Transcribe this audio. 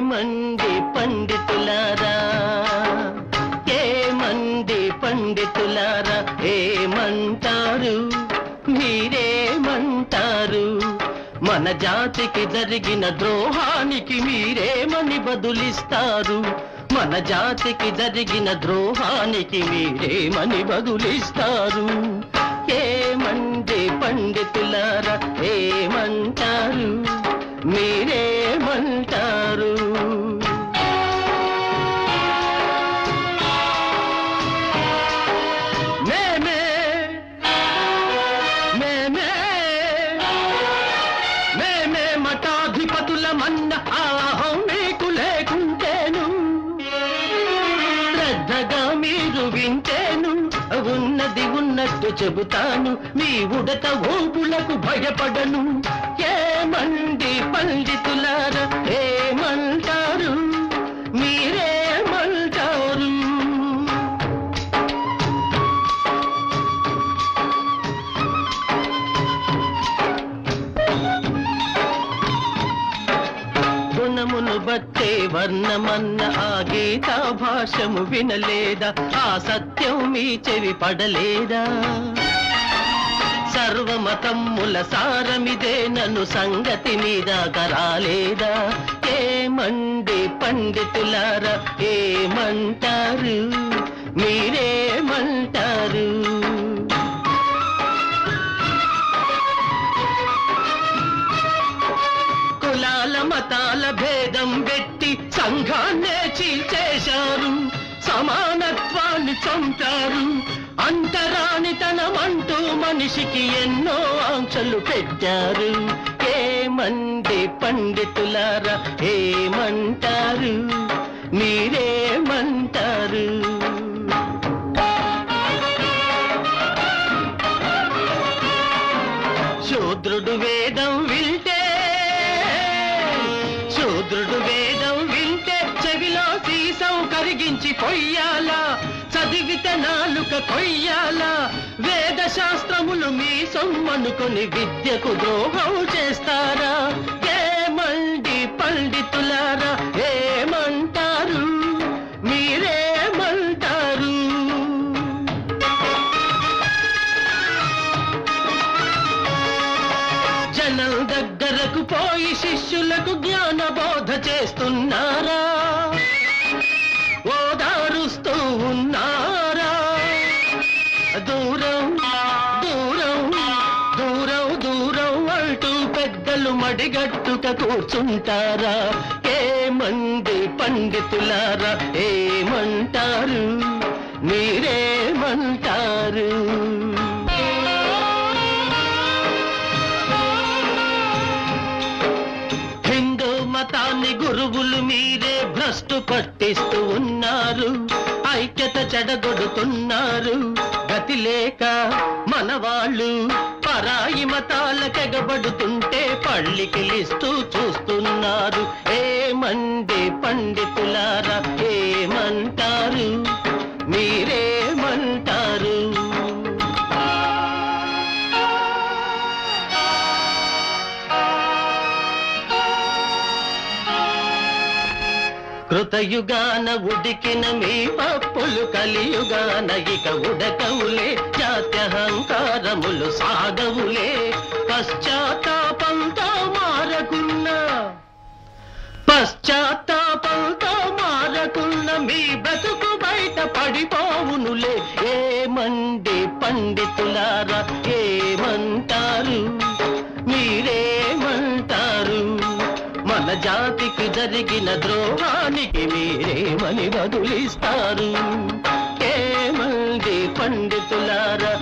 ఏమండి పండితులారా ఏమండి పండితులారా ఏమంటారు మీరేమంటారు మన జాతికి జరిగిన ద్రోహానికి మీరేమని బదులిస్తారు మన జాతికి జరిగిన ద్రోహానికి మీరేమని బదులిస్తారు ఏమండి పండితులారా ఏమంటారు మీరేమంటారు మేమే మేమే మేమే మఠాధిపతుల మన్న ఆహం మీకు లేకుంటేను శ్రద్ధగా మీరు వింటేను ఉన్నది ఉన్నట్టు చెబుతాను మీ ఉడత ఊపులకు భయపడను ఏమండి పండితులారా ఏమంటారు మీరేమంటారు గుణమును బట్టే వర్ణమన్న ఆ గీతా భాషము వినలేదా ఆ సత్యం మీ చెవి పడలేదా సర్వమతమ్ముల సారమిదే నన్ను సంగతి మీద కరాలేదా ఏమండి పండితులారా ఏమంటారు మీరేమంటారు కులాల మతాల భేదం పెట్టి సంఘాన్నే చీల్చేశారు సమానత్వాన్ని చంపారు అంటరానితనమంటూ మనిషికి ఎన్నో ఆంక్షలు పెట్టారు ఏమండి పండితులారా ఏమంటారు మీరేమంటారు శూద్రుడు వేదం వింటే శూద్రుడు వేదం వింటే చెవిలో సీసం కరిగించి పొయ్యాలా చదివితే నాలుక కొయ్యాలా వేద శాస్త్రములు మీ సొమ్మనుకొని విద్యకు ద్రోహం చేస్తారా ఏమండి పండితులారా ఏమంటారు మీరేమంటారు జనం దగ్గరకు పోయి శిష్యులకు జ్ఞాన బోధ చేస్తున్నారా ఓదారుస్తూ ఉన్నారా దూరం దూరం దూరం దూరం అంటూ పెద్దలు మడిగట్టుక కూర్చుంటారా ఏమంది పండితులారా ఏమంటారు మీరేమంటారు హిందూ మతాన్ని గురువులు మీరే భ్రష్టు పట్టిస్తూ ఉన్నారు ఐక్యత చెడగొడుతున్నారు గతి లేక మన వాళ్ళు పరాయి మతాలకెగబడుతుంటే పళ్ళికిలిస్తూ చూస్తున్నారు ఏమండి పండితులారా ఏమంటారు మీరేమంటారు కృతయుగాన ఉడికిన మీ పప్పులు కలియుగాన ఇక ఉడకవులే జాత్యహంకారములు సాగవులే పశ్చాత్తాపంతో మారకున్నా పశ్చాత్తాపంతో మారకున్న మీ బతుకు బయట పడిపోవునులే ఏమండి పండితులారా ఏమంటారు మీరేమంటారు మన జాతికి జరిగిన ద్రోహానికి మీరేమని బదులిస్తారు ఏమండి పండితులారా